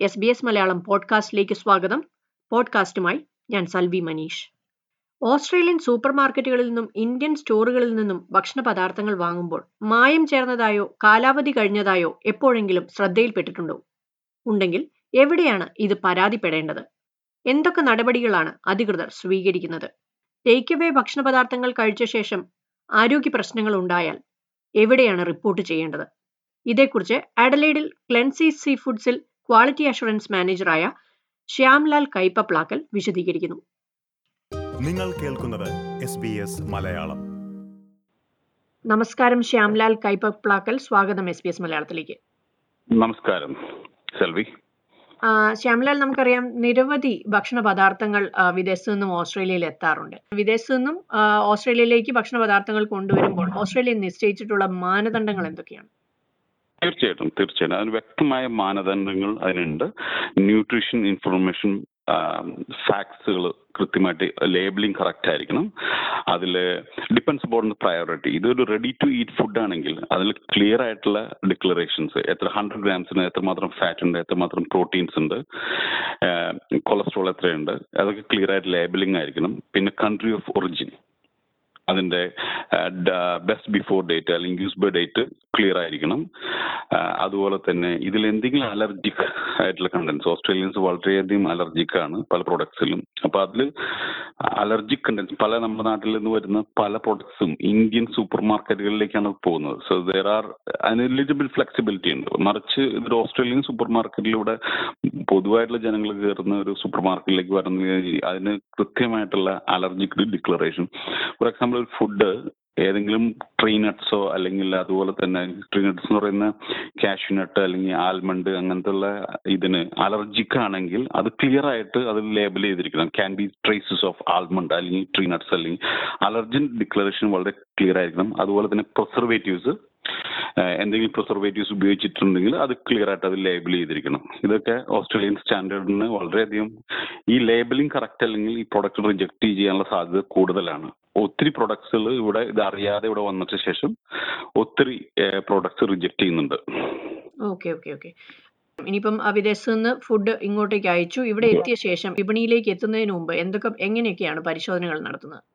S B S Malayalam പോഡ്കാസ്റ്റിലേക്ക് സ്വാഗതം പോഡ്കാസ്റ്റുമായി ഞാൻ സൽവി മനീഷ് ഓസ്ട്രേലിയൻ സൂപ്പർ മാർക്കറ്റുകളിൽ നിന്നും ഇന്ത്യൻ സ്റ്റോറുകളിൽ നിന്നും ഭക്ഷണ പദാർത്ഥങ്ങൾ വാങ്ങുമ്പോൾ മായം ചേർന്നതായോ കാലാവധി കഴിഞ്ഞതായോ എപ്പോഴെങ്കിലും ശ്രദ്ധയിൽപ്പെട്ടിട്ടുണ്ടോ ഉണ്ടെങ്കിൽ എവിടെയാണ് ഇത് പരാതിപ്പെടേണ്ടത് എന്തൊക്കെ നടപടികളാണ് അധികൃതർ സ്വീകരിക്കുന്നത് ടേക്ക് അവേ ഭക്ഷണ പദാർത്ഥങ്ങൾ കഴിച്ച ശേഷം ആരോഗ്യ പ്രശ്നങ്ങൾ ഉണ്ടായാൽ എവിടെയാണ് റിപ്പോർട്ട് ചെയ്യേണ്ടത് ഇതേക്കുറിച്ച് അഡലൈഡിൽ ക്ലെൻസീസ് സീ ഫുഡ്സിൽ ക്വാളിറ്റി അഷുറൻസ് മാനേജറായ ശ്യാംലാൽ കൈപ്പപ്ലാക്കൽ വിശദീകരിക്കുന്നു നിങ്ങൾ കേൾക്കുന്നത് എസ് ബി എസ് മലയാളം നമസ്കാരം ശ്യാംലാൽ കൈപ്പപ്ലാക്കൽ സ്വാഗതം എസ് ബി എസ് മലയാളത്തിലേക്ക് നമസ്കാരം സെൽവി ആ, ശ്യാംലാൽ നമുക്കറിയാം നിരവധി ഭക്ഷണ പദാർത്ഥങ്ങൾ ആ, വിദേശത്തു നിന്നും ഓസ്ട്രേലിയയിൽ എത്താറുണ്ട് വിദേശത്തു നിന്നും ആ, ഓസ്ട്രേലിയയിലേക്ക് ഭക്ഷണ പദാർത്ഥങ്ങൾ കൊണ്ടുവരുമ്പോൾ ഓസ്ട്രേലിയ നിശ്ചയിച്ചിട്ടുള്ള മാനദണ്ഡങ്ങൾ എന്തൊക്കെയാണ് തീർച്ചയായിട്ടും തീർച്ചയായിട്ടും അതിന് വ്യക്തമായ മാനദണ്ഡങ്ങൾ അതിനുണ്ട് ന്യൂട്രീഷൻ ഇൻഫർമേഷൻ ഫാക്ട്സുകൾ കൃത്യമായിട്ട് ലേബലിംഗ് കറക്റ്റ് ആയിരിക്കണം അതിൽ ഡിപ്പെൻസ് അബൌട്ട് പ്രയോറിറ്റി ഇതൊരു റെഡി ടു ഈറ്റ് ഫുഡ് ആണെങ്കിൽ അതിൽ ക്ലിയർ ആയിട്ടുള്ള ഡിക്ലറേഷൻസ് എത്ര ഹൺഡ്രഡ് ഗ്രാംസിന് എത്രമാത്രം ഫാറ്റ് ഉണ്ട് എത്രമാത്രം പ്രോട്ടീൻസ് ഉണ്ട് കൊളസ്ട്രോൾ എത്രയുണ്ട് അതൊക്കെ ക്ലിയർ ആയിട്ട് ലേബലിംഗ് ആയിരിക്കണം പിന്നെ കൺട്രി ഓഫ് ഒറിജിൻ അതിന്റെ ബെസ്റ്റ് ബിഫോർ ഡേറ്റ് അല്ലെങ്കിൽ യൂസ് ബൈ ഡേറ്റ് ക്ലിയർ ആയിരിക്കണം ആ, അതുപോലെ തന്നെ ഇതിൽ എന്തെങ്കിലും അലർജിക് ആയിട്ടുള്ള കണ്ടന്റ്സ് ഓസ്ട്രേലിയൻസ് വളരെയധികം അലർജിക് ആണ് പല പ്രൊഡക്ട്സിലും അപ്പൊ അതിൽ അലർജിക് കണ്ടന്റ്സ് പല നമ്മുടെ നാട്ടിൽ നിന്ന് വരുന്ന പല പ്രൊഡക്ട്സും ഇന്ത്യൻ സൂപ്പർ മാർക്കറ്റുകളിലേക്കാണ് പോകുന്നത് so there are ineligible flexibility ഉണ്ട് മറിച്ച് ഇതൊരു ഓസ്ട്രേലിയൻ സൂപ്പർ മാർക്കറ്റിലൂടെ പൊതുവായിട്ടുള്ള ജനങ്ങൾ കയറുന്ന ഒരു സൂപ്പർ മാർക്കറ്റിലേക്ക് വരുന്ന അതിന് കൃത്യമായിട്ടുള്ള അലർജിക് ഡിക്ലറേഷൻ ഫോർ എക്സാമ്പിൾ ഒരു ഫുഡ് ഏതെങ്കിലും ട്രീ നട്ട്സോ അല്ലെങ്കിൽ അതുപോലെ തന്നെ ട്രീ നട്ട്സ് എന്ന് പറയുന്ന കാഷ്യൂ നട്ട് അല്ലെങ്കിൽ ആൽമണ്ട് അങ്ങനത്തെ ഉള്ള ഇതിന് അലർജിക് ആണെങ്കിൽ അത് ക്ലിയർ ആയിട്ട് അത് ലേബൽ ചെയ്തിരിക്കണം can be traces of almond അല്ലെങ്കിൽ ട്രീ നട്ട്സ് അല്ലെങ്കിൽ അലർജൻ ഡിക്ലറേഷൻ വളരെ ക്ലിയർ ആയിരിക്കണം അതുപോലെ തന്നെ പ്രിസർവേറ്റീവ്സ് എന്തെങ്കിലും പ്രിസർവേറ്റീവ്സ് ഉപയോഗിച്ചിട്ടുണ്ടെങ്കിൽ അത് ക്ലിയർ ആയിട്ട് അത് ലേബിൾ ചെയ്തിരിക്കണം ഇതൊക്കെ ഓസ്ട്രേലിയൻ സ്റ്റാൻഡേർഡിന് വളരെയധികം ഈ ലേബലിംഗ് കറക്റ്റ് അല്ലെങ്കിൽ ഈ പ്രൊഡക്റ്റ് റിജക്ട് ചെയ്യാനുള്ള സാധ്യത കൂടുതലാണ് ഒത്തിരി പ്രൊഡക്ട്സുകൾ ഇവിടെ ഇത് അറിയാതെ ഇവിടെ വന്നതിന് ശേഷം ഒത്തിരി പ്രൊഡക്ട്സ് റിജക്ട് ചെയ്യുന്നുണ്ട് ഓക്കെ ഓക്കെ ഓക്കെ ഇനിയിപ്പം ആ, വിദേശത്ത് നിന്ന് ഫുഡ് ഇങ്ങോട്ടേക്ക് അയച്ചു ഇവിടെ എത്തിയ ശേഷം വിപണിയിലേക്ക് എത്തുന്നതിന് മുമ്പ് എന്തൊക്കെ എങ്ങനെയൊക്കെയാണ് പരിശോധനകൾ നടത്തുന്നത്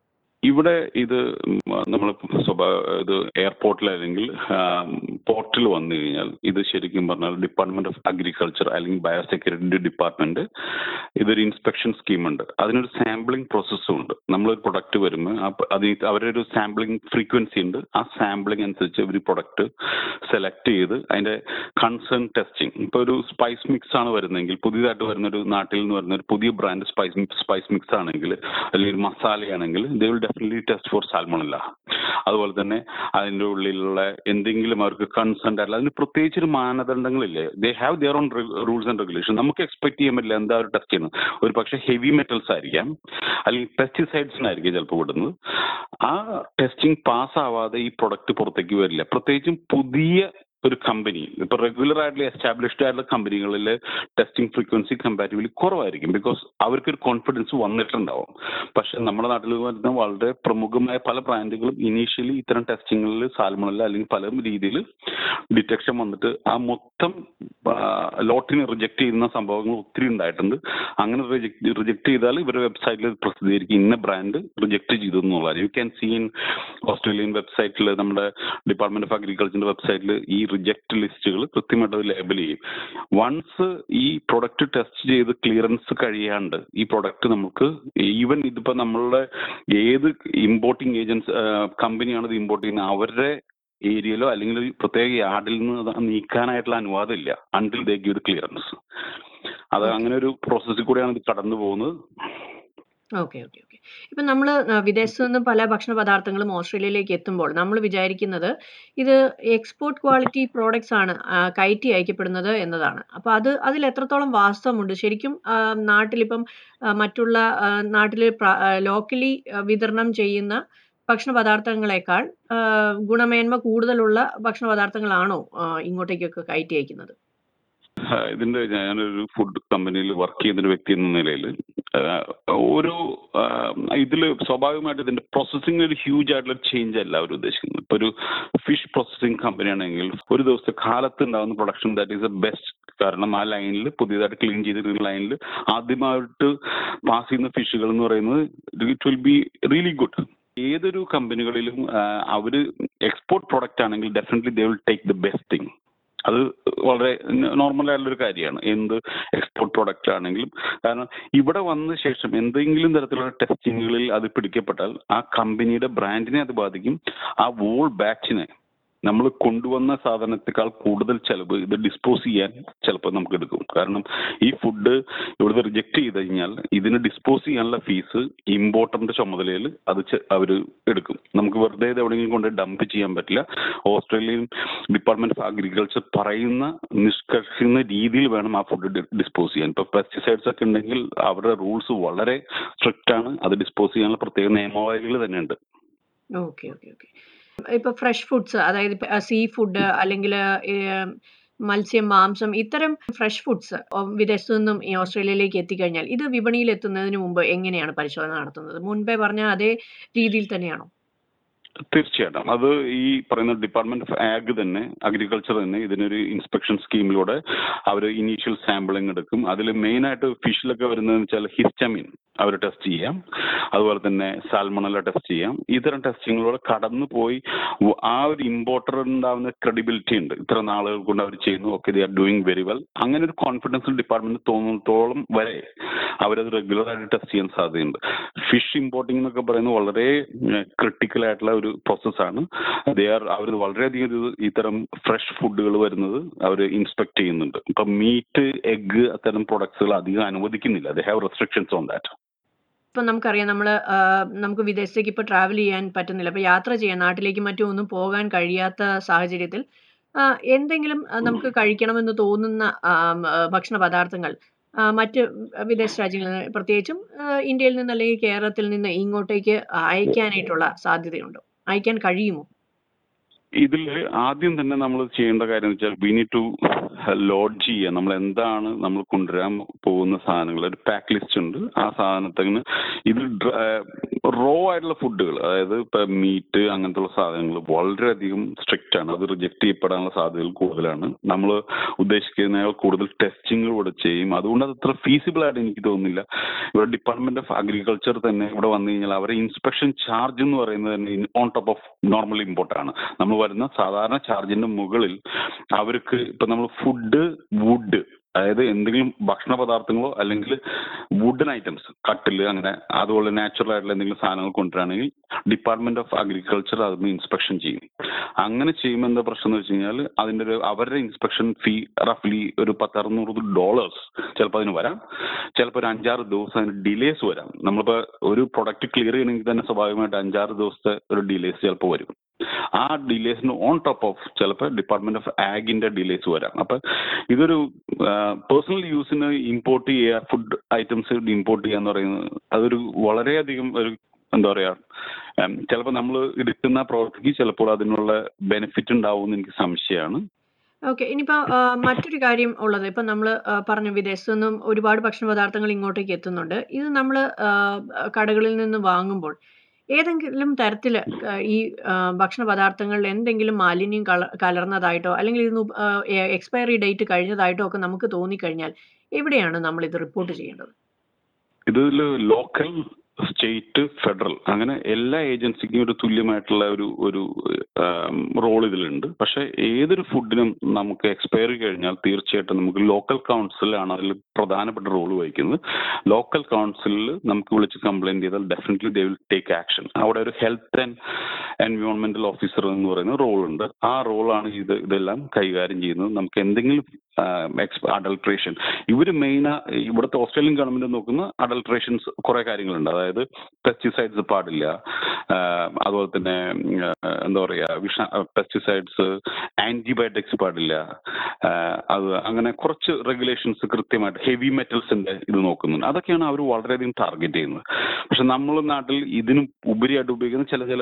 ഇവിടെ ഇത് നമ്മൾ സ്വഭാ ഇത് എയർപോർട്ടിലാണെങ്കിൽ പോർട്ടിൽ വന്നു കഴിഞ്ഞാൽ ഇത് ശരിക്കും പറഞ്ഞാൽ ഡിപ്പാർട്ട്മെന്റ് ഓഫ് അഗ്രികൾച്ചർ അല്ലെങ്കിൽ ബയോസെക്യൂരിറ്റി ഡിപ്പാർട്ട്മെന്റ് ഇതൊരു ഇൻസ്പെക്ഷൻ സ്കീമുണ്ട് അതിനൊരു സാമ്പിളിംഗ് പ്രോസസ്സും ഉണ്ട് നമ്മളൊരു പ്രൊഡക്റ്റ് വരുമ്പോൾ അത് അവരൊരു സാമ്പിളിംഗ് ഫ്രീക്വൻസി ഉണ്ട് ആ സാമ്പിളിംഗ് അനുസരിച്ച് ഒരു പ്രൊഡക്റ്റ് സെലക്ട് ചെയ്ത് അതിന്റെ കൺസേൺ ടെസ്റ്റിംഗ് ഇപ്പൊ ഒരു സ്പൈസ് മിക്സ് ആണ് വരുന്നതെങ്കിൽ പുതിയതായിട്ട് വരുന്ന ഒരു നാട്ടിൽ നിന്ന് വരുന്ന ഒരു പുതിയ ബ്രാൻഡ് സ്പൈസ് സ്പൈസ് മിക്സ് ആണെങ്കിൽ അല്ലെങ്കിൽ ഒരു മസാലയാണെങ്കിൽ they will definitely test for salmonella അതുപോലെ തന്നെ അതിന്റെ ഉള്ളിലുള്ള എന്തെങ്കിലും അവർക്ക് കൺസേൺ ആയിട്ടുള്ള അതിന് പ്രത്യേകിച്ച് ഒരു മാനദണ്ഡങ്ങളില്ലേ they have their own rules and regulation നമുക്ക് എക്സ്പെക്ട് ചെയ്യാൻ പറ്റില്ല എന്താ ഒരു ടെസ്റ്റ് ചെയ്യുന്നത് ഒരു പക്ഷേ ഹെവി മെറ്റൽസ് ആയിരിക്കാം അല്ലെങ്കിൽ പെസ്റ്റിസൈഡ്സിനായിരിക്കും ചിലപ്പോൾ വിടുന്നത് ആ ടെസ്റ്റിംഗ് പാസ് ആവാതെ ഈ പ്രൊഡക്റ്റ് പുറത്തേക്ക് വരില്ല പ്രത്യേകിച്ചും പുതിയ ഒരു കമ്പനി ഇപ്പൊ റെഗുലർ ആയിട്ടുള്ള എസ്റ്റാബ്ലിഷ്ഡ് ആയിട്ടുള്ള കമ്പനികളിൽ ടെസ്റ്റിംഗ് ഫ്രീക്വൻസി കമ്പാരിറ്റീവ്ലി കുറവായിരിക്കും ബിക്കോസ് അവർക്ക് ഒരു കോൺഫിഡൻസ് വന്നിട്ടുണ്ടാവും പക്ഷെ നമ്മുടെ നാട്ടിൽ വരുന്ന വളരെ പ്രമുഖമായ പല ബ്രാൻഡുകളും ഇനീഷ്യലി ഇത്തരം ടെസ്റ്റിങ്ങുകളിൽ സാൽമണല്ല അല്ലെങ്കിൽ പല രീതിയിൽ ഡിറ്റക്ഷൻ വന്നിട്ട് ആ മൊത്തം ലോട്ടിനെ റിജക്ട് ചെയ്യുന്ന സംഭവങ്ങൾ ഒത്തിരി ഉണ്ടായിട്ടുണ്ട് അങ്ങനെ റിജക്ട് റിജക്ട് ചെയ്താൽ ഇവരുടെ വെബ്സൈറ്റിൽ പ്രസിദ്ധീകരിക്കും ഇന്ന ബ്രാൻഡ് റിജക്ട് ചെയ്തു എന്നുള്ളത് you can see in Australian വെബ്സൈറ്റിൽ നമ്മുടെ ഡിപ്പാർട്ട്മെന്റ് ഓഫ് അഗ്രികൾച്ചറിന്റെ വെബ്സൈറ്റിൽ ഈ റിജക്ട് ലിസ്റ്റുകൾ കൃത്യമായിട്ട് അത് ലേബൽ ചെയ്യും വൺസ് ഈ പ്രൊഡക്റ്റ് ടെസ്റ്റ് ചെയ്ത് ക്ലിയറൻസ് കഴിയാണ്ട് ഈ പ്രൊഡക്റ്റ് നമുക്ക് ഈവൻ ഇതിപ്പോ നമ്മളുടെ ഏത് ഇമ്പോർട്ടിംഗ് ഏജൻസ് കമ്പനിയാണ് ഇത് ഇമ്പോർട്ട് ചെയ്യുന്നത് അവരുടെ ഏരിയയിലോ അല്ലെങ്കിൽ ഒരു പ്രത്യേക യാർഡിൽ നിന്ന് അത് നീക്കാനായിട്ടുള്ള അനുവാദം ഇല്ല അണ്ടിൽ ദേ ഗിവ് ക്ലിയറൻസ് അത് അങ്ങനെ ഒരു പ്രോസസ്സിൽ കൂടെയാണ് ഇത് കടന്നു പോകുന്നത് ഓക്കെ ഓക്കെ ഓക്കെ ഇപ്പം നമ്മൾ വിദേശത്തു നിന്ന് പല ഭക്ഷണ പദാർത്ഥങ്ങളും ഓസ്ട്രേലിയയിലേക്ക് എത്തുമ്പോൾ നമ്മൾ വിചാരിക്കുന്നത് ഇത് എക്സ്പോർട്ട് ക്വാളിറ്റി പ്രോഡക്ട്സ് ആണ് ആ, കയറ്റി അയക്കപ്പെടുന്നത് എന്നതാണ് അപ്പോൾ അത് അതിൽ എത്രത്തോളം വാസ്തവമുണ്ട് ശരിക്കും ആ, നാട്ടിലിപ്പം ആ, മറ്റുള്ള നാട്ടിൽ ലോക്കലി വിതരണം ചെയ്യുന്ന ഭക്ഷണ പദാർത്ഥങ്ങളെക്കാൾ ആ, ഗുണമേന്മ കൂടുതലുള്ള ഭക്ഷണ പദാർത്ഥങ്ങളാണോ ആ, ഇങ്ങോട്ടേക്കൊക്കെ കയറ്റി അയക്കുന്നത് ആ, ഇതിന്റെ ഞാനൊരു ഫുഡ് കമ്പനിയിൽ വർക്ക് ചെയ്യുന്ന ഒരു വ്യക്തി എന്ന നിലയിൽ ഒരു ഇതിൽ സ്വാഭാവികമായിട്ട് ഇതിന്റെ പ്രോസസ്സിംഗ് ഒരു ഹ്യൂജ് ആയിട്ടുള്ള ചേഞ്ച് അല്ല അവർ ഉദ്ദേശിക്കുന്നത് ഇപ്പൊ ഒരു ഫിഷ് പ്രോസസ്സിംഗ് കമ്പനി ആണെങ്കിൽ ഒരു ദിവസത്തെ കാലത്ത് ഉണ്ടാകുന്ന production that is a best കാരണം ആ ലൈനിൽ പുതിയതായിട്ട് ക്ലീൻ ചെയ്തിരുന്ന ലൈനിൽ ആദ്യമായിട്ട് പാസ് ചെയ്യുന്ന ഫിഷുകൾ എന്ന് പറയുന്നത് it will be really good ഏതൊരു കമ്പനികളിലും അവര് എക്സ്പോർട്ട് പ്രൊഡക്റ്റ് ആണെങ്കിൽ definitely they will take the best thing അത് വളരെ നോർമൽ ആയിട്ടുള്ള ഒരു കാര്യമാണ് എന്ത് എക്സ്പോർട്ട് പ്രൊഡക്റ്റ് ആണെങ്കിലും കാരണം ഇവിടെ വന്ന ശേഷം എന്തെങ്കിലും തരത്തിലുള്ള ടെസ്റ്റിങ്ങുകളിൽ അത് പിടിക്കപ്പെട്ടാൽ ആ കമ്പനിയുടെ ബ്രാൻഡിനെ അത് ബാധിക്കും ആ വോൾ ബാച്ചിനെ നമ്മൾ കൊണ്ടുവന്ന സാധനത്തെക്കാൾ കൂടുതൽ ചെലവ് ഇത് ഡിസ്പോസ് ചെയ്യാൻ ചിലപ്പോൾ നമുക്ക് എടുക്കും കാരണം ഈ ഫുഡ് ഇവിടുന്ന് റിജക്ട് ചെയ്ത് കഴിഞ്ഞാൽ ഇതിന് ഡിസ്പോസ് ചെയ്യാനുള്ള ഫീസ് ഇമ്പോർട്ടറിന്റെ ചുമതലയിൽ അത് അവർ എടുക്കും നമുക്ക് വെറുതെ ഇത് എവിടെയെങ്കിലും കൊണ്ട് ഡംപ് ചെയ്യാൻ പറ്റില്ല ഓസ്ട്രേലിയൻ ഡിപ്പാർട്ട്മെന്റ് ഓഫ് അഗ്രികൾച്ചർ പറയുന്ന നിഷ്കർഷിക്കുന്ന രീതിയിൽ വേണം ആ ഫുഡ് ഡിസ്പോസ് ചെയ്യാൻ ഇപ്പൊ പെസ്റ്റിസൈഡ്സ് ഒക്കെ ഉണ്ടെങ്കിൽ അവരുടെ റൂൾസ് വളരെ സ്ട്രിക്റ്റ് ആണ് അത് ഡിസ്പോസ് ചെയ്യാനുള്ള പ്രത്യേക നിയമാവലികൾ തന്നെ ഉണ്ട് ഓക്കെ ഓക്കെ ഓക്കെ ഇപ്പൊ ഫ്രഷ് ഫുഡ്സ് അതായത് സീ ഫുഡ് അല്ലെങ്കിൽ മത്സ്യം മാംസം ഇത്തരം ഫ്രഷ് ഫുഡ്സ് വിദേശത്തു നിന്നും ഈ ഓസ്ട്രേലിയയിലേക്ക് എത്തിക്കഴിഞ്ഞാൽ ഇത് വിപണിയിൽ എത്തുന്നതിന് മുമ്പ് എങ്ങനെയാണ് പരിശോധന നടത്തുന്നത് മുൻപേ പറഞ്ഞ അതേ രീതിയിൽ തന്നെയാണോ തീർച്ചയായിട്ടും അത് ഈ പറയുന്ന ഡിപ്പാർട്ട്മെന്റ് ഓഫ് ആഗ് തന്നെ അഗ്രികൾച്ചർ തന്നെ ഇതിനൊരു ഇൻസ്പെക്ഷൻ സ്കീമിലൂടെ അവർ ഇനീഷ്യൽ സാമ്പിളിംഗ് എടുക്കും അതിൽ മെയിൻ ആയിട്ട് ഫിഷിലൊക്കെ വരുന്നതെന്ന് വെച്ചാൽ ഹിസ്റ്റമിൻ അവർ ടെസ്റ്റ് ചെയ്യാം അതുപോലെ തന്നെ സാൽമണല ടെസ്റ്റ് ചെയ്യാം ഇത്തരം ടെസ്റ്റിങ്ങിലൂടെ കടന്നു പോയി ആ ഒരു ഇമ്പോർട്ടർ ഉണ്ടാവുന്ന ക്രെഡിബിലിറ്റി ഉണ്ട് ഇത്ര നാളുകൾ കൊണ്ട് അവർ ചെയ്യുന്നു okay they are doing very well അങ്ങനെ ഒരു കോൺഫിഡൻസ് ഡിപ്പാർട്ട്മെന്റ് തോന്നുന്നിടത്തോളം വരെ അവരത് റെഗുലർ ആയിട്ട് ടെസ്റ്റ് ചെയ്യാൻ സാധ്യതയുണ്ട് ഫിഷ് ഇമ്പോർട്ടിംഗ് എന്നൊക്കെ പറയുന്നത് വളരെ ക്രിട്ടിക്കൽ ആയിട്ടുള്ള ഒരു പ്രോസസ്സാണ് ദേ ആർ അവർ വളരെയധികം ഇത് ഇത്തരം ഫ്രഷ് ഫുഡുകൾ വരുന്നത് അവർ ഇൻസ്പെക്ട് ചെയ്യുന്നുണ്ട് ഇപ്പൊ മീറ്റ് എഗ് അത്തരം പ്രൊഡക്ട്സുകൾ അധികം അനുവദിക്കുന്നില്ല they have restrictions on that ഇപ്പം നമുക്കറിയാം നമ്മൾ നമുക്ക് വിദേശത്തേക്ക് ഇപ്പോൾ ട്രാവൽ ചെയ്യാൻ പറ്റുന്നില്ല അപ്പോൾ യാത്ര ചെയ്യാൻ നാട്ടിലേക്ക് മറ്റും ഒന്നും പോകാൻ കഴിയാത്ത സാഹചര്യത്തിൽ എന്തെങ്കിലും നമുക്ക് കഴിക്കണമെന്ന് തോന്നുന്ന ഭക്ഷണ പദാർത്ഥങ്ങൾ മറ്റ് വിദേശ രാജ്യങ്ങളിൽ പ്രത്യേകിച്ചും ഇന്ത്യയിൽ നിന്ന് അല്ലെങ്കിൽ കേരളത്തിൽ നിന്ന് ഇങ്ങോട്ടേക്ക് അയക്കാനായിട്ടുള്ള സാധ്യതയുണ്ടോ അയക്കാൻ കഴിയുമോ ഇതിൽ ആദ്യം തന്നെ നമ്മൾ ചെയ്യേണ്ട കാര്യം എന്ന് വെച്ചാൽ വി നീഡ് ടു ലോഡ് ചെയ്യുക നമ്മൾ എന്താണ് നമ്മൾ കൊണ്ടുവരാൻ പോകുന്ന സാധനങ്ങൾ ഒരു പാക്ക് ലിസ്റ്റ് ഉണ്ട് ആ സാധനത്തിന് ഇത് റോ ആയിട്ടുള്ള ഫുഡുകൾ അതായത് ഇപ്പൊ മീറ്റ് അങ്ങനത്തെ സാധനങ്ങൾ വളരെയധികം സ്ട്രിക്റ്റ് ആണ് അത് റിജക്ട് ചെയ്യപ്പെടാനുള്ള സാധ്യതകൾ കൂടുതലാണ് നമ്മൾ ഉദ്ദേശിക്കുന്നതിനേക്കാൾ കൂടുതൽ ടെസ്റ്റിംഗ് ഇവിടെ ചെയ്യും അതുകൊണ്ട് അത് അത്ര ഫീസിബിൾ ആയിട്ട് എനിക്ക് തോന്നുന്നില്ല ഇവിടെ ഡിപ്പാർട്ട്മെന്റ് ഓഫ് അഗ്രികൾച്ചർ തന്നെ ഇവിടെ വന്നു കഴിഞ്ഞാൽ അവരെ ഇൻസ്പെക്ഷൻ ചാർജ് എന്ന് പറയുന്നത് തന്നെ on top of normal import ആണ് നമ്മൾ വരുന്ന സാധാരണ ചാർജിന്റെ മുകളിൽ അവർക്ക് ഇപ്പൊ നമ്മൾ ഫുഡ് വുഡ് അതായത് എന്തെങ്കിലും ഭക്ഷണ പദാർത്ഥങ്ങളോ അല്ലെങ്കിൽ വുഡൻ ഐറ്റംസ് കട്ടില് അങ്ങനെ അതുപോലെ നാച്ചുറൽ ആയിട്ടുള്ള എന്തെങ്കിലും സാധനങ്ങൾ കൊണ്ടുവരാണെങ്കിൽ ഡിപ്പാർട്ട്മെന്റ് ഓഫ് അഗ്രികൾച്ചർ അതിന് ഇൻസ്പെക്ഷൻ ചെയ്യും അങ്ങനെ ചെയ്യുമ്പോൾ എന്താ പ്രശ്നം എന്ന് വെച്ച് കഴിഞ്ഞാൽ അതിന്റെ ഒരു അവരുടെ ഇൻസ്പെക്ഷൻ ഫീ റഫ്ലി ഒരു പത്തറുന്നൂറ് ഡോളേഴ്സ് ചിലപ്പോൾ അതിന് വരാം ചിലപ്പോൾ ഒരു അഞ്ചാറ് ദിവസം അതിന് ഡിലേസ് വരാം നമ്മളിപ്പോൾ ഒരു പ്രൊഡക്റ്റ് ക്ലിയർ ചെയ്യണമെങ്കിൽ തന്നെ സ്വാഭാവികമായിട്ട് അഞ്ചാറ് ദിവസത്തെ ഒരു ഡിലേസ് ചിലപ്പോൾ വരും ആ ഡിലേസിന് ഓൺ ടോപ്പ് ഓഫ് ചിലപ്പോൾ ഡിപ്പാർട്ട്മെന്റ് ഓഫ് ആഗിന്റെ ഡിലേസ് വരാം അപ്പൊ ഇതൊരു പേഴ്സണൽ യൂസിന് ഇമ്പോർട്ട് ചെയ്യുക ഫുഡ് ഐറ്റംസ് ഇമ്പോർട്ട് ചെയ്യുക എന്ന് പറയുന്നത് അതൊരു വളരെയധികം ഒരു എന്താ പറയാ ചിലപ്പോൾ നമ്മൾ എടുക്കുന്ന പ്രവൃത്തിക്ക് ചിലപ്പോൾ അതിനുള്ള ബെനിഫിറ്റ് ഉണ്ടാവും എന്ന് എനിക്ക് സംശയമാണ് ഓക്കെ ഇനിയിപ്പോൾ മറ്റൊരു കാര്യം ഉള്ളത് ഇപ്പം നമ്മൾ പറഞ്ഞു വിദേശത്തു നിന്നും ഒരുപാട് ഭക്ഷണ പദാർത്ഥങ്ങൾ ഇങ്ങോട്ടേക്ക് എത്തുന്നുണ്ട് ഇത് നമ്മൾ കടകളിൽ നിന്ന് വാങ്ങുമ്പോൾ ഏതെങ്കിലും തരത്തിൽ ഈ ഭക്ഷണ പദാർത്ഥങ്ങളിൽ എന്തെങ്കിലും മാലിന്യം കള കലർന്നതായിട്ടോ അല്ലെങ്കിൽ ഇത് എക്സ്പയറി ഡേറ്റ് കഴിഞ്ഞതായിട്ടോ ഒക്കെ നമുക്ക് തോന്നിക്കഴിഞ്ഞാൽ എവിടെയാണ് നമ്മൾ ഇത് റിപ്പോർട്ട് ചെയ്യേണ്ടത് ഇതിൽ ലോക്കൽ സ്റ്റേറ്റ് ഫെഡറൽ അങ്ങനെ എല്ലാ ഏജൻസിക്കും ഒരു തുല്യമായിട്ടുള്ള ഒരു ഒരു റോൾ ഇതിലുണ്ട് പക്ഷെ ഏതൊരു ഫുഡിനും നമുക്ക് എക്സ്പയറി കഴിഞ്ഞാൽ തീർച്ചയായിട്ടും നമുക്ക് ലോക്കൽ കൗൺസിലാണ് അതിൽ പ്രധാനപ്പെട്ട റോൾ വഹിക്കുന്നത് ലോക്കൽ കൗൺസിലിൽ നമുക്ക് വിളിച്ച് കംപ്ലൈന്റ് ചെയ്താൽ definitely they will take action അവിടെ ഒരു ഹെൽത്ത് ആൻഡ് എൻവയോൺമെന്റൽ ഓഫീസർ എന്ന് പറയുന്ന റോൾ ഉണ്ട് ആ റോളാണ് ഇത് ഇതെല്ലാം കൈകാര്യം ചെയ്യുന്നത് നമുക്ക് എന്തെങ്കിലും അഡൾട്രേഷൻ ഇവര് മെയിൻ ഇവിടുത്തെ ഓസ്ട്രേലിയൻ ഗവൺമെന്റ് നോക്കുന്ന അഡൾട്രേഷൻസ് കുറെ കാര്യങ്ങളുണ്ട് അതായത് പെസ്റ്റിസൈഡ്സ് പാടില്ല അതുപോലെ തന്നെ എന്താ പറയാ വിഷ പെസ്റ്റിസൈഡ്സ് ആന്റിബയോട്ടിക്സ് പാടില്ല അത് അങ്ങനെ കുറച്ച് റെഗുലേഷൻസ് കൃത്യമായിട്ട് ഹെവി മെറ്റൽസിന്റെ ഇത് നോക്കുന്നുണ്ട് അതൊക്കെയാണ് അവർ വളരെയധികം ടാർഗറ്റ് ചെയ്യുന്നത് പക്ഷെ നമ്മൾ നാട്ടിൽ ഇതിനും ഉപരിയായിട്ട് ഉപയോഗിക്കുന്ന ചില ചില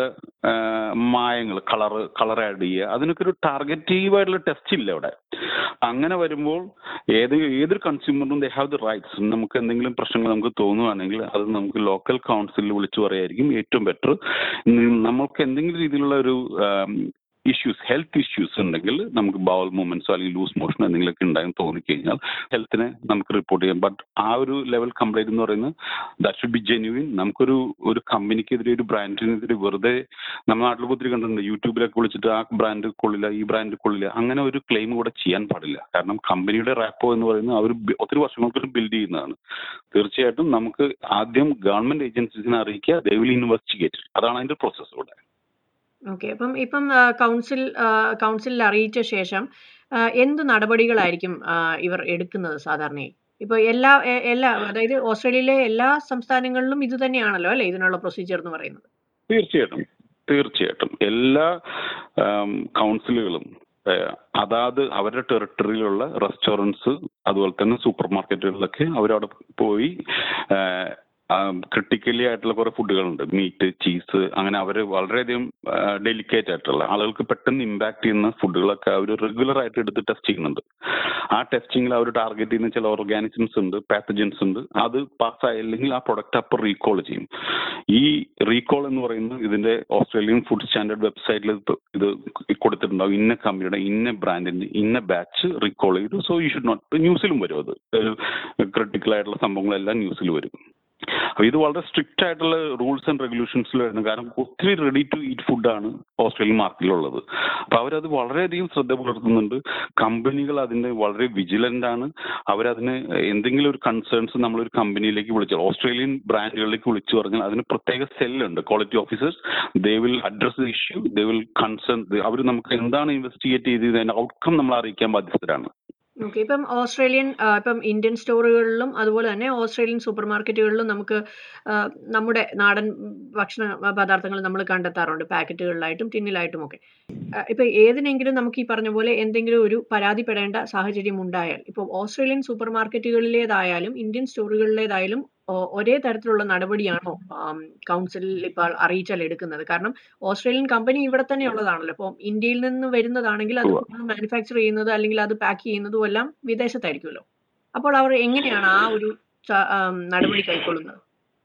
മായങ്ങൾ കളർ കളർ ആഡ് ചെയ്യുക അതിനൊക്കെ ഒരു ടാർഗറ്റീവ് ആയിട്ടുള്ള ടെസ്റ്റ് ഇല്ല അവിടെ അങ്ങനെ വരുമ്പോൾ ഏത് ഏതൊരു കൺസ്യൂമറിനും ദേ ഹാവ് ദി റൈറ്റ്സ് നമുക്ക് എന്തെങ്കിലും പ്രശ്നങ്ങൾ നമുക്ക് തോന്നുകയാണെങ്കിൽ അത് നമുക്ക് ലോക്കൽ കൗൺസിലിൽ വിളിച്ചു പറയായിരിക്കും ഏറ്റവും ബെറ്റർ നമ്മൾക്ക് എന്തെങ്കിലും രീതിയിലുള്ള ഒരു ഇഷ്യൂസ് ഹെൽത്ത് ഇഷ്യൂസ് ഉണ്ടെങ്കിൽ നമുക്ക് ബൗൾ മൂവ്മെന്റ്സോ അല്ലെങ്കിൽ ലൂസ് മോഷൻ എന്തെങ്കിലുമൊക്കെ ഉണ്ടായെന്ന് തോന്നിക്കഴിഞ്ഞാൽ ഹെൽത്തിനെ നമുക്ക് റിപ്പോർട്ട് ചെയ്യാം ബട്ട് ആ ഒരു ലെവൽ കംപ്ലൈന്റ് എന്ന് പറയുന്നത് ദാറ്റ് ഷുഡ് ബി ജെന്യൂൻ നമുക്കൊരു ഒരു കമ്പനിക്കെതിരെ ഒരു ബ്രാൻഡിനെതിരെ വെറുതെ നമ്മുടെ നാട്ടിൽ ഒത്തിരി കണ്ടിട്ടുണ്ട് യൂട്യൂബിലൊക്കെ വിളിച്ചിട്ട് ആ ബ്രാൻഡ് കൊള്ളില്ല ഈ ബ്രാൻഡ് കൊള്ളില്ല അങ്ങനെ ഒരു ക്ലെയിം കൂടെ ചെയ്യാൻ പാടില്ല കാരണം കമ്പനിയുടെ റാപ്പോ എന്ന് പറയുന്നത് അവർ ഒത്തിരി വർഷങ്ങൾക്ക് ബിൽഡ് ചെയ്യുന്നതാണ് തീർച്ചയായിട്ടും നമുക്ക് ആദ്യം ഗവൺമെന്റ് ഏജൻസീസിനെ അറിയിക്കുക ദേ വിൽ ഇൻവെസ്റ്റിഗേറ്റ് അതാണ് അതിന്റെ പ്രോസസ്സ് ഇവിടെ ഓക്കെ അപ്പം ഇപ്പം ആ, കൗൺസിൽ ആ, കൗൺസിലിൽ അറിയിച്ച ശേഷം ആ, എന്ത് നടപടികളായിരിക്കും ആ, ഇവർ എടുക്കുന്നത് സാധാരണയായി ഇപ്പൊ എല്ലാ എ- എല്ലാ അതായത് ഓസ്ട്രേലിയയിലെ എല്ലാ സംസ്ഥാനങ്ങളിലും ഇത് തന്നെയാണല്ലോ അല്ലെ ഇതിനുള്ള പ്രൊസീജിയർ എന്ന് പറയുന്നത് തീർച്ചയായിട്ടും തീർച്ചയായിട്ടും എല്ലാ ആം, കൗൺസിലുകളും ഏഹ്, അതാത് അവരുടെ ടെറിട്ടറിയിലുള്ള റെസ്റ്റോറൻറ്റ്സ് അതുപോലെ തന്നെ സൂപ്പർ മാർക്കറ്റുകളിലൊക്കെ അവരവിടെ പോയി ക്രിട്ടിക്കലി ആയിട്ടുള്ള കുറെ ഫുഡുകളുണ്ട് മീറ്റ് ചീസ് അങ്ങനെ അവർ വളരെയധികം ഡെലിക്കേറ്റ് ആയിട്ടുള്ള ആളുകൾക്ക് പെട്ടെന്ന് ഇമ്പാക്ട് ചെയ്യുന്ന ഫുഡുകളൊക്കെ അവർ റെഗുലർ ആയിട്ട് എടുത്ത് ടെസ്റ്റ് ചെയ്യുന്നുണ്ട് ആ ടെസ്റ്റിങ്ങിൽ അവർ ടാർഗറ്റ് ചെയ്യുന്ന ചില ഓർഗാനിസംസ് ഉണ്ട് പാത്തജൻസ് ഉണ്ട് അത് പാസ്സായില്ലെങ്കിൽ ആ പ്രൊഡക്റ്റ് അപ്പോൾ റീകോൾ ചെയ്യും ഈ റീകോൾ എന്ന് പറയുന്നത് ഇതിന്റെ ഓസ്ട്രേലിയൻ ഫുഡ് സ്റ്റാൻഡേർഡ് വെബ്സൈറ്റിൽ ഇത് കൊടുത്തിട്ടുണ്ടാവും ഇന്ന കമ്പനിയുടെ ഇന്ന ബ്രാൻഡിന്റെ ഇന്ന ബാച്ച് റീകോൾ ചെയ്തു സോ യു ഷുഡ് നോട്ട് ന്യൂസിലും വരും അത് ക്രിട്ടിക്കൽ ആയിട്ടുള്ള സംഭവങ്ങളെല്ലാം ന്യൂസിൽ വരും അപ്പൊ ഇത് വളരെ സ്ട്രിക്റ്റ് ആയിട്ടുള്ള റൂൾസ് ആൻഡ് റെഗുലേഷൻസിൽ വരുന്നത് കാരണം ഒത്തിരി റെഡി ടു ഈറ്റ് ഫുഡാണ് ഓസ്ട്രേലിയൻ മാർക്കറ്റിലുള്ളത് അപ്പൊ അവരത് വളരെയധികം ശ്രദ്ധ പുലർത്തുന്നുണ്ട് കമ്പനികൾ അതിന്റെ വളരെ വിജിലന്റ് ആണ് അവരതിന് എന്തെങ്കിലും ഒരു കൺസേൺസ് നമ്മളൊരു കമ്പനിയിലേക്ക് വിളിച്ചാൽ ഓസ്ട്രേലിയൻ ബ്രാൻഡുകളിലേക്ക് വിളിച്ചു പറഞ്ഞാൽ അതിന് പ്രത്യേക സെല്ലുണ്ട് quality officers they will address the issue they will concern അവർ നമുക്ക് എന്താണ് ഇൻവെസ്റ്റിഗേറ്റ് ചെയ്തത് അതിന്റെ ഔട്ട്കം നമ്മൾ അറിയിക്കാൻ ബാധ്യസ്ഥരാണ് ഓക്കെ ഇപ്പം ഓസ്ട്രേലിയൻ ആ, ഇപ്പം ഇന്ത്യൻ സ്റ്റോറുകളിലും അതുപോലെ തന്നെ ഓസ്ട്രേലിയൻ സൂപ്പർ മാർക്കറ്റുകളിലും നമുക്ക് ആ, നമ്മുടെ നാടൻ ഭക്ഷണ പദാർത്ഥങ്ങൾ നമ്മൾ കണ്ടെത്താറുണ്ട് പാക്കറ്റുകളിലായിട്ടും ടിന്നിലായിട്ടും ഒക്കെ ആ, ഇപ്പൊ ഏതിനെങ്കിലും നമുക്ക് ഈ പറഞ്ഞ പോലെ എന്തെങ്കിലും ഒരു പരാതിപ്പെടേണ്ട സാഹചര്യം ഉണ്ടായാൽ ഇപ്പോൾ ഓസ്ട്രേലിയൻ സൂപ്പർ മാർക്കറ്റുകളിലേതായാലും ഇന്ത്യൻ സ്റ്റോറുകളിലേതായാലും ഒ- ഒരേ തരത്തിലുള്ള നടപടിയാണോ ആം, കൗൺസിലിൽ ഇപ്പോൾ അറിയിച്ചാൽ എടുക്കുന്നത് കാരണം ഓസ്ട്രേലിയൻ കമ്പനി ഇവിടെ തന്നെ ഉള്ളതാണല്ലോ അപ്പോൾ ഇന്ത്യയിൽ നിന്ന് വരുന്നതാണെങ്കിൽ അത് ഉവ്വ. മാനുഫാക്ചർ ചെയ്യുന്നത് അല്ലെങ്കിൽ അത് പാക്ക് ചെയ്യുന്നതും എല്ലാം വിദേശത്തായിരിക്കുമല്ലോ അപ്പോൾ അവർ എങ്ങനെയാണ് ആ ഒരു ച- ആം, നടപടി കൈക്കൊള്ളുന്നത്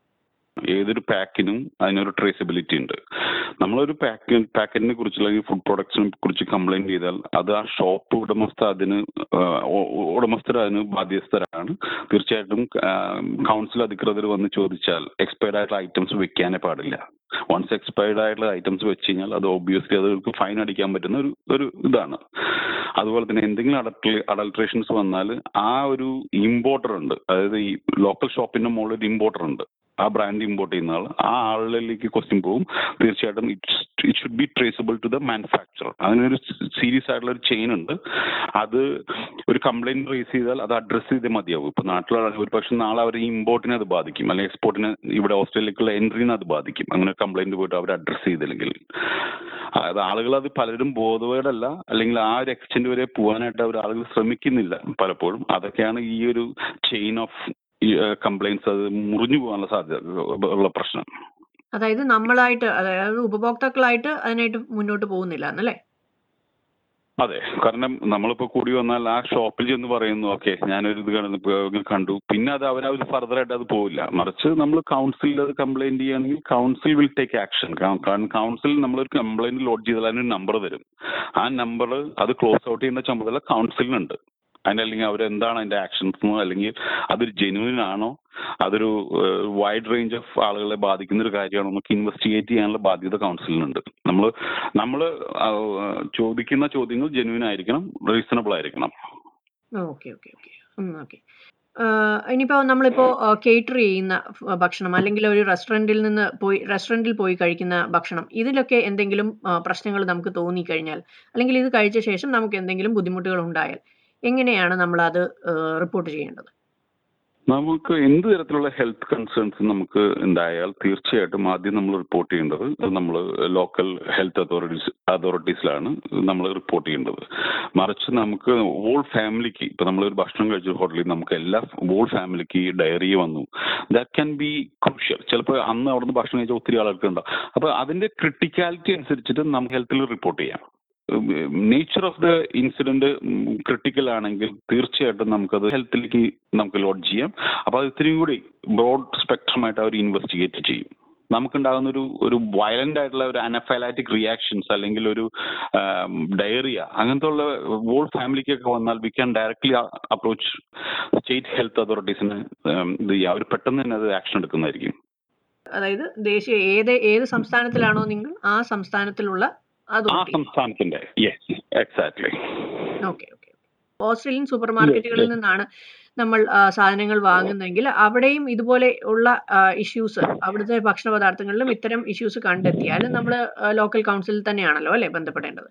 ഏതൊരു പാക്കിനും അതിനൊരു ട്രേസബിലിറ്റി ഉണ്ട് നമ്മളൊരു പാക്ക് പാക്കറ്റിനെ കുറിച്ച് അല്ലെങ്കിൽ ഫുഡ് പ്രൊഡക്ട്സിനെ കുറിച്ച് കംപ്ലൈന്റ് ചെയ്താൽ അത് ആ ഷോപ്പ് ഉടമസ്ഥ അതിന് ആ, ഉ- ഉ- ഉടമസ്ഥർ അതിന് ബാധ്യസ്ഥരാണ് തീർച്ചയായിട്ടും കൗൺസിൽ അധികൃതർ വന്ന് ചോദിച്ചാൽ എക്സ്പയർഡ് ആയിട്ടുള്ള ഐറ്റംസ് വെക്കാനേ പാടില്ല വൺസ് എക്സ്പയർഡ് ആയിട്ടുള്ള ഐറ്റംസ് വെച്ച് കഴിഞ്ഞാൽ അത് ഒബ്വിയസ്ലി അത് ഫൈൻ അടിക്കാൻ പറ്റുന്ന ഒരു ഒരു ഇതാണ് അതുപോലെ തന്നെ എന്തെങ്കിലും അഡൾട്രേഷൻസ് വന്നാൽ ആ ഒരു ഇമ്പോർട്ടർ ഉണ്ട് അതായത് ഈ ലോക്കൽ ഷോപ്പിന്റെ മുകളിൽ ഒരു ഇമ്പോർട്ടർ ഉണ്ട് ആ ബ്രാൻഡ് ഇമ്പോർട്ട് ചെയ്യുന്ന ആൾ ആ ആളിലേക്ക് ക്വസ്റ്റ്യൻ പോകും തീർച്ചയായിട്ടും it should be traceable to the manufacture അതിനൊരു സീരിയസ് ആയിട്ടുള്ള ഒരു ചെയിൻ ഉണ്ട് അത് ഒരു കംപ്ലൈന്റ് റേസ് ചെയ്താൽ അത് അഡ്രസ് ചെയ്തേ മതിയാവും ഇപ്പൊ നാട്ടിലുള്ള ഒരു പക്ഷെ നാളെ അവർ ഇമ്പോർട്ടിനെ അത് ബാധിക്കും അല്ലെങ്കിൽ എക്സ്പോർട്ടിന് ഇവിടെ ഓസ്ട്രേലിയക്കുള്ള എൻട്രീനെ അത് ബാധിക്കും അങ്ങനെ കംപ്ലൈന്റ് പോയിട്ട് അവർ അഡ്രസ് ചെയ്തില്ലെങ്കിൽ അതായത് ആളുകൾ അത് പലരും ബോധവേടല്ല അല്ലെങ്കിൽ ആ ഒരു എക്സ്റ്റെന്റ് വരെ പോകാനായിട്ട് അവർ ആളുകൾ ശ്രമിക്കുന്നില്ല പലപ്പോഴും അതൊക്കെയാണ് ഈ ഒരു ചെയിൻ ഓഫ് കംപ്ലൈൻസ് അത് മുറിഞ്ഞു പോകാനുള്ള സാധ്യത ഉള്ള പ്രശ്നം അതായത് നമ്മളായിട്ട് അതായത് ഉപഭോക്താക്കളായിട്ട് അതിനായിട്ട് മുന്നോട്ട് പോകുന്നില്ല എന്നല്ലേ അതെ കാരണം നമ്മളിപ്പോ കൂടി വന്നാൽ ആ ഷോപ്പിൽ ചെന്ന് പറയുന്നു ഓക്കെ ഞാനൊരു ഇത് കണ്ടു ഇപ്പൊ കണ്ടു പിന്നെ അത് അവർ അവർ ഫർദർ ആയിട്ട് അത് പോവില്ല മറിച്ച് നമ്മൾ കൗൺസിലിൽ അത് കംപ്ലൈന്റ് ചെയ്യുകയാണെങ്കിൽ കൗൺസിൽ വിൽ ടേക്ക് ആക്ഷൻ കാരണം കൗൺസിൽ നമ്മളൊരു കംപ്ലൈന്റ് ലോഡ് ചെയ്താൽ അതിനൊരു നമ്പർ തരും ആ നമ്പർ അത് ക്ലോസ് ഔട്ട് ചെയ്യുന്ന ചുമതല കൗൺസിലിനുണ്ട് അതിന്റെ അല്ലെങ്കിൽ അവരെന്താണ് അതിന്റെ ആക്ഷൻസ് അല്ലെങ്കിൽ അതൊരു ജെന്യൂൻ ആണോ അതൊരു വൈഡ് റേഞ്ച് ഓഫ് ആളുകളെ ബാധിക്കുന്ന ഒരു കാര്യമാണോ എന്നൊക്കെ ഇൻവെസ്റ്റിഗേറ്റ് ചെയ്യാനുള്ള ബാധ്യത കൗൺസിലിനുണ്ട് നമ്മൾ നമ്മൾ ചോദിക്കുന്ന ചോദ്യങ്ങൾ ജെന്യൂൻ ആയിരിക്കണം റീസണബിൾ ആയിരിക്കണം ഓക്കെ ഓക്കെ ഓക്കെ ഓക്കെ ഇനിയിപ്പോ നമ്മളിപ്പോ കേറ്റർ ചെയ്യുന്ന ഫ- ഭക്ഷണം അല്ലെങ്കിൽ ഒരു റെസ്റ്റോറന്റിൽ നിന്ന് പോയി റെസ്റ്റോറന്റിൽ പോയി കഴിക്കുന്ന ഭക്ഷണം ഇതിലൊക്കെ എന്തെങ്കിലും പ്രശ്നങ്ങൾ നമുക്ക് തോന്നിക്കഴിഞ്ഞാൽ അല്ലെങ്കിൽ ഇത് കഴിച്ച ശേഷം നമുക്ക് എന്തെങ്കിലും ബുദ്ധിമുട്ടുകൾ ഉണ്ടായാൽ എങ്ങനെയാണ് നമ്മൾ അത് റിപ്പോർട്ട് ചെയ്യേണ്ടത് നമുക്ക് എന്ത് തരത്തിലുള്ള ഹെൽത്ത് കൺസേൺസ് നമുക്ക് ഉണ്ടായാൽ തീർച്ചയായിട്ടും ആദ്യം നമ്മൾ റിപ്പോർട്ട് ചെയ്യേണ്ടത് നമ്മൾ ലോക്കൽ ഹെൽത്ത് അതോറിറ്റീസ് അതോറിറ്റീസിലാണ് നമ്മൾ റിപ്പോർട്ട് ചെയ്യേണ്ടത് മറിച്ച് നമുക്ക് ഓൾ ഫാമിലിക്ക് ഇപ്പൊ നമ്മൾ ഒരു ഭക്ഷണം കഴിച്ച ഹോട്ടലിൽ നമുക്ക് എല്ലാ ഓൾ ഫാമിലിക്ക് ഡയറി വന്നു ദാറ്റ് ക്യാൻ ബി ക്രൂഷ്യൽ ചിലപ്പോൾ അന്ന് അവിടുന്ന് ഭക്ഷണം കഴിച്ച ഒത്തിരി ആളുകൾക്ക് ഉണ്ടാവും അപ്പൊ അതിന്റെ ക്രിട്ടിക്കാലിറ്റി അനുസരിച്ചിട്ട് നമുക്ക് ഹെൽത്തിൽ റിപ്പോർട്ട് ചെയ്യാം nature of the incident critical ആണെങ്കിൽ തീർച്ചയായിട്ടും നമുക്കത് ഹെൽത്തിലേക്ക് നമുക്ക് ലോഡ് ചെയ്യാം അപ്പൊ അത് ഇത്രയും കൂടി ബ്രോഡ് സ്പെക്ട്രം ആയിട്ട് അവർ ഇൻവെസ്റ്റിഗേറ്റ് ചെയ്യും നമുക്കുണ്ടാകുന്ന ഒരു ഒരു വയലന്റ് ആയിട്ടുള്ള ഒരു അനഫൈലാറ്റിക് റിയാക്ഷൻസ് അല്ലെങ്കിൽ ഒരു ഡയറിയ അങ്ങനത്തെ ഉള്ള വോൾ ഫാമിലിക്കൊക്കെ വന്നാൽ we can directly approach state health അതോറിറ്റീസിന് ഇത് ചെയ്യുക അവർ പെട്ടെന്ന് തന്നെ അത് ആക്ഷൻ എടുക്കുന്നതായിരിക്കും അതായത് ദേശീയ ഏത് ഏത് സംസ്ഥാനത്തിലാണോ നിങ്ങൾ ആ സംസ്ഥാനത്തിലുള്ള ആ അതോറിറ്റി സംസ്ഥാനത്തിന്റെ yes exactly okay okay Australian super മാർക്കറ്റുകളിൽ നിന്നാണ് നമ്മൾ ആ, സാധനങ്ങൾ വാങ്ങുന്നതെങ്കിൽ അവിടെയും ഇതുപോലെ ഉള്ള ഇഷ്യൂസ് അവിടുത്തെ ഭക്ഷണ പദാർത്ഥങ്ങളിലും ഇത്തരം ഇഷ്യൂസ് കണ്ടെത്തിയാൽ നമ്മൾ ലോക്കൽ കൗൺസിലിൽ തന്നെയാണല്ലോ അല്ലെ ബന്ധപ്പെടേണ്ടത്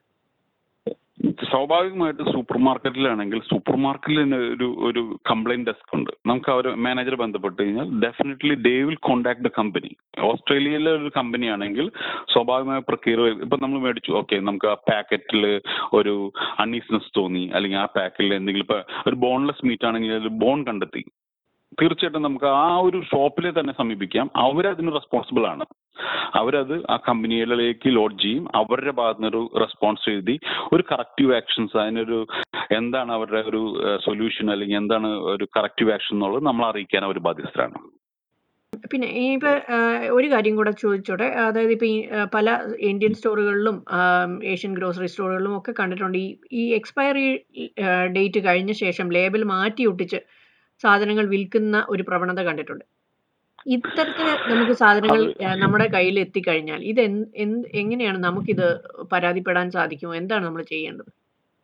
സ്വാഭാവികമായിട്ട് സൂപ്പർ മാർക്കറ്റിലാണെങ്കിൽ സൂപ്പർ മാർക്കറ്റിൽ തന്നെ ഒരു ഒരു കംപ്ലൈന്റ് ഡെസ്ക് ഉണ്ട് നമുക്ക് അവർ മാനേജർ ബന്ധപ്പെട്ട് കഴിഞ്ഞാൽ definitely they will contact the company ഓസ്ട്രേലിയയിലെ ഒരു കമ്പനി ആണെങ്കിൽ സ്വാഭാവികമായ പ്രക്രിയ ഇപ്പൊ നമ്മൾ മേടിച്ചു ഓക്കെ നമുക്ക് ആ പാക്കറ്റിൽ ഒരു അൺഈസ്നെസ് തോന്നി അല്ലെങ്കിൽ ആ പാക്കിൽ എന്തെങ്കിലും ഇപ്പൊ ഒരു ബോൺലെസ് മീറ്റ് ആണെങ്കിൽ അതിൽ ബോൺ കണ്ടെത്തി തീർച്ചയായിട്ടും നമുക്ക് ആ ഒരു ഷോപ്പിലെ തന്നെ സമീപിക്കാം അവരതിന് റെസ്പോൺസിബിൾ ആണ് അവരത് ആ കമ്പനികളിലേക്ക് ലോഡ് ചെയ്യും അവരുടെ ഭാഗത്തുനിന്ന് ഒരു റെസ്പോൺസ് എഴുതി ഒരു കറക്റ്റീവ് ആക്ഷൻസ് അതിനൊരു എന്താണ് അവരുടെ ഒരു സൊല്യൂഷൻ അല്ലെങ്കിൽ എന്താണ് ഒരു കറക്റ്റീവ് ആക്ഷൻ എന്നുള്ളത് നമ്മൾ അറിയിക്കാൻ അവർ ബാധ്യസ്ഥരാണ് പിന്നെ ഇനിയിപ്പോൾ ഒരു കാര്യം കൂടെ ചോദിച്ചോട്ടെ അതായത് ഇപ്പോൾ ഈ ആ, പല ഇന്ത്യൻ സ്റ്റോറുകളിലും ഏഷ്യൻ ഗ്രോസറി സ്റ്റോറുകളിലും ഒക്കെ കണ്ടിട്ടുണ്ട് ഈ ഈ എക്സ്പയറി ഡേറ്റ് കഴിഞ്ഞ ശേഷം ലേബൽ മാറ്റി ഒട്ടിച്ച് സാധനങ്ങൾ വിൽക്കുന്ന ഒരു പ്രവണത കണ്ടിട്ടുണ്ട് ഇത്തരത്തിൽ നമുക്ക് സാധനങ്ങൾ അത് ആ, നമ്മുടെ കയ്യിൽ എത്തിക്കഴിഞ്ഞാൽ ഇത് എന്ത് എന്ത് എങ്ങനെയാണ് നമുക്കിത് പരാതിപ്പെടാൻ സാധിക്കുമോ എന്താണ് നമ്മൾ ചെയ്യേണ്ടത്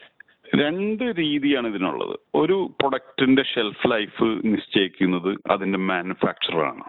രണ്ട് രീതിയാണ് ഇതിനുള്ളത് ഒരു പ്രൊഡക്റ്റിന്റെ ഷെൽഫ് ലൈഫ് നിശ്ചയിക്കുന്നത് അതിന്റെ മാനുഫാക്ചറാണ്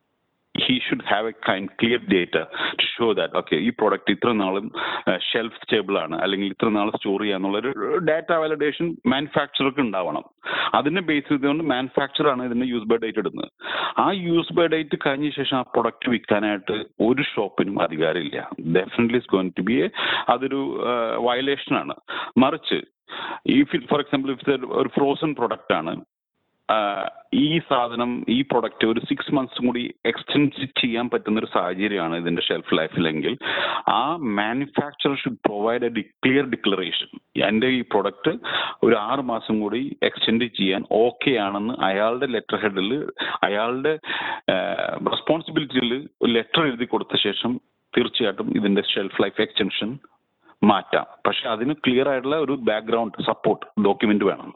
he should have a kind clear date to show that okay ഈ പ്രോഡക്റ്റ് ഇത്ര നാളും ഷെൽഫ് സ്റ്റേബിൾ ആണ് അല്ലെങ്കിൽ ഇത്ര നാൾ സ്റ്റോർ ചെയ്യാന്നുള്ള ഒരു ഡാറ്റ വാലിഡേഷൻ മാനുഫാക്ചർക്ക് ഉണ്ടാവണം അതിനെ ബേസ് ചെയ്തുകൊണ്ട് മാനുഫാക്ചർ ആണ് ഇതിന്റെ യൂസ് ബൈ ഡേറ്റ് ഇടുന്നത് ആ യൂസ് ബൈ ഡേറ്റ് കഴിഞ്ഞ ശേഷം ആ പ്രൊഡക്റ്റ് വിൽക്കാനായിട്ട് ഒരു ഷോപ്പിനും അധികാരമില്ല definitely is going to be a അതൊരു വയലേഷൻ ആണ് മറിച്ച് ഇഫ് ഫോർ എക്സാമ്പിൾ ഇഫ് ഒരു ഫ്രോസൺ പ്രൊഡക്റ്റ് ആണ് ആഹ് ഈ സാധനം ഈ പ്രൊഡക്റ്റ് ഒരു സിക്സ് മന്ത്സും കൂടി എക്സ്റ്റെൻഡ് ചെയ്യാൻ പറ്റുന്ന ഒരു സാഹചര്യമാണ് ഇതിന്റെ ഷെൽഫ് ലൈഫിലെങ്കിൽ ആ manufacture should provide a clear declaration എൻ്റെ ഈ പ്രൊഡക്റ്റ് ഒരു ആറ് മാസം കൂടി എക്സ്റ്റെൻഡ് ചെയ്യാൻ ഓക്കെ ആണെന്ന് അയാളുടെ ലെറ്റർ ഹെഡിൽ അയാളുടെ റെസ്പോൺസിബിലിറ്റിയിൽ ഒരു ലെറ്റർ എഴുതി കൊടുത്ത ശേഷം തീർച്ചയായിട്ടും ഇതിന്റെ ഷെൽഫ് ലൈഫ് എക്സ്റ്റൻഷൻ മാറ്റാം പക്ഷെ അതിന് ക്ലിയർ ആയിട്ടുള്ള ഒരു ബാക്ക്ഗ്രൗണ്ട് സപ്പോർട്ട് ഡോക്യുമെന്റ് വേണം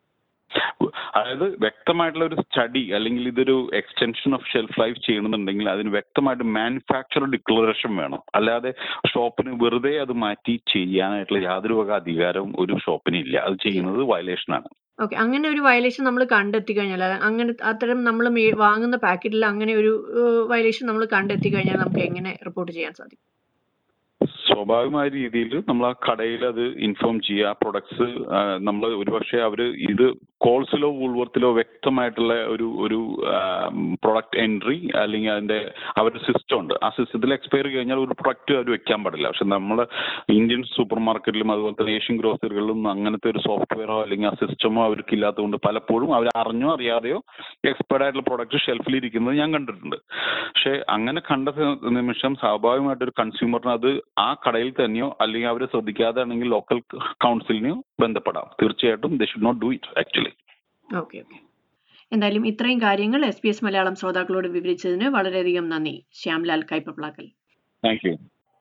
അതായത് വ്യക്തമായിട്ടുള്ള ഒരു സ്റ്റഡി അല്ലെങ്കിൽ ഇതൊരു എക്സ്റ്റൻഷൻ ഓഫ് ഷെൽഫ് ലൈഫ് ചെയ്യണമെന്നുണ്ടെങ്കിൽ അതിന് വ്യക്തമായിട്ട് മാനുഫാക്ചർ ഡിക്ലറേഷൻ വേണം അല്ലാതെ ഷോപ്പിന് വെറുതെ അത് മാറ്റി ചെയ്യാനായിട്ടുള്ള യാതൊരു വക അധികാരവും ഒരു ഷോപ്പിന് ഇല്ല അത് ചെയ്യുന്നത് വയലേഷൻ ആണ് ഓക്കെ അങ്ങനെ ഒരു വയലേഷൻ നമ്മൾ കണ്ടെത്തി കഴിഞ്ഞാൽ അത് അങ്ങനെ അത്തരം നമ്മൾ വാങ്ങുന്ന പാക്കറ്റിൽ അങ്ങനെ ഒരു വയലേഷൻ നമ്മൾ കണ്ടെത്തി കഴിഞ്ഞാൽ നമുക്ക് എങ്ങനെ റിപ്പോർട്ട് ചെയ്യാൻ സാധിക്കും സ്വാഭാവികമായ രീതിയിൽ നമ്മൾ ആ കടയിൽ അത് ഇൻഫോം ചെയ്യുക പ്രൊഡക്ട്സ് നമ്മൾ ഒരുപക്ഷെ അവർ ഇത് കോൾസിലോ വൂൾവർത്തിലോ വ്യക്തമായിട്ടുള്ള ഒരു ഒരു പ്രൊഡക്റ്റ് എൻട്രി അല്ലെങ്കിൽ അതിന്റെ അവരുടെ സിസ്റ്റം ഉണ്ട് ആ സിസ്റ്റത്തിൽ എക്സ്പയർ കഴിഞ്ഞാൽ ഒരു പ്രൊഡക്റ്റ് അവർ വെക്കാൻ പാടില്ല പക്ഷെ നമ്മൾ ഇന്ത്യൻ സൂപ്പർ മാർക്കറ്റിലും അതുപോലെ തന്നെ ഏഷ്യൻ ഗ്രോസറികളിലും അങ്ങനത്തെ ഒരു സോഫ്റ്റ്വെയറോ അല്ലെങ്കിൽ ആ സിസ്റ്റമോ അവർക്ക് ഇല്ലാത്തതുകൊണ്ട് പലപ്പോഴും അവർ അറിഞ്ഞോ അറിയാതെയോ എക്സ്പയർഡ് ആയിട്ടുള്ള പ്രൊഡക്റ്റ് ഷെൽഫിൽ ഇരിക്കുന്നത് ഞാൻ കണ്ടിട്ടുണ്ട് പക്ഷെ അങ്ങനെ കണ്ട നിമിഷം സ്വാഭാവികമായിട്ട് ഒരു കൺസ്യൂമറിന് അത് ആ കടയിൽ തന്നെയോ അല്ലെങ്കിൽ അവരെ ശ്രദ്ധിക്കാതെ ആണെങ്കിൽ ലോക്കൽ കൗൺസിലിനെയോ ബന്ധപ്പെടാം തീർച്ചയായിട്ടും they should not do it actually okay okay എന്തായാലും ഇത്രയും കാര്യങ്ങൾ എസ് പി എസ് മലയാളം ശ്രോതാക്കളോട് വിവരിച്ചതിന് വളരെയധികം നന്ദി ശ്യാംലാൽ കൈപ്പപ്ലാക്കൽ താങ്ക് യു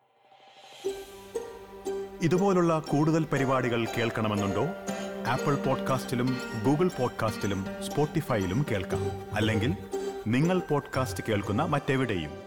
ഇതുപോലുള്ള കൂടുതൽ പരിപാടികൾ കേൾക്കണമെന്നുണ്ടോ ആപ്പിൾ പോഡ്കാസ്റ്റിലും ഗൂഗിൾ പോഡ്കാസ്റ്റിലും സ്പോട്ടിഫൈയിലും കേൾക്കാം അല്ലെങ്കിൽ നിങ്ങൾ പോഡ്കാസ്റ്റ് കേൾക്കുന്ന മറ്റെവിടെയും